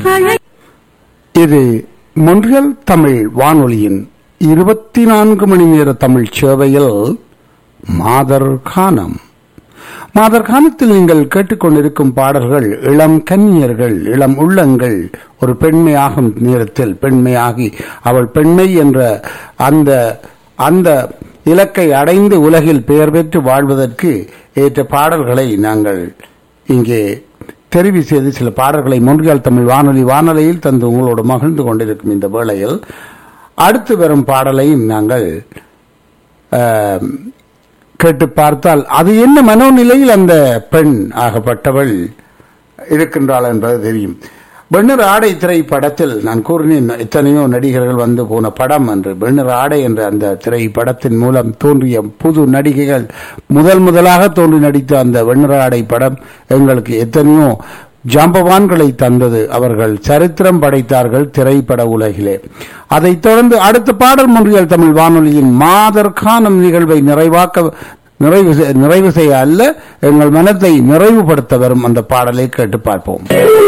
இது மொன்றியல் தமிழ் வானொலியின் இருபத்தி நான்கு மணி நேர தமிழ் சேவையில் மாதர் கானம் மாதர் காலத்தில் நீங்கள் கேட்டுக்கொண்டிருக்கும் பாடல்கள் இளம் கன்னியர்கள் இளம் உள்ளங்கள் ஒரு பெண்மையாகும் நேரத்தில் பெண்மையாகி அவள் பெண்மை என்ற அந்த அந்த இலக்கை அடைந்து உலகில் பெயர் பெற்று வாழ்வதற்கு ஏற்ற பாடல்களை நாங்கள் இங்கே தெரிவு செய்து சில பாடல்களை மொன்றியால் தமிழ் வானொலி வானொலியில் தந்து உங்களோடு மகிழ்ந்து கொண்டிருக்கும் இந்த வேளையில் அடுத்து வரும் பாடலையும் நாங்கள் ஆம், கேட்டு பார்த்தால் அது என்ன மனோநிலையில் அந்த பெண் ஆகப்பட்டவள் இருக்கின்றாள் என்பது தெரியும் வெண்ணர் ஆடை திரைப்படத்தில் நான் கூறினேன் எத்தனையோ நடிகர்கள் வந்து போன படம் என்று வெண்ணர் ஆடை என்ற அந்த திரைப்படத்தின் மூலம் தோன்றிய புது நடிகைகள் முதல் முதலாக தோன்றி நடித்த அந்த வெண்ணர் ஆடை படம் எங்களுக்கு எத்தனையோ ஜாம்பவான்களை தந்தது அவர்கள் சரித்திரம் படைத்தார்கள் திரைப்பட உலகிலே அதைத் தொடர்ந்து அடுத்த பாடல் மொழியல் தமிழ் வானொலியின் மாதர் காணும் நிகழ்வை நிறைவாக்க நிறைவு செய்- நிறைவு செய்ய அல்ல எங்கள் மனத்தை நிறைவுபடுத்த வரும் அந்த பாடலை கேட்டு பார்ப்போம்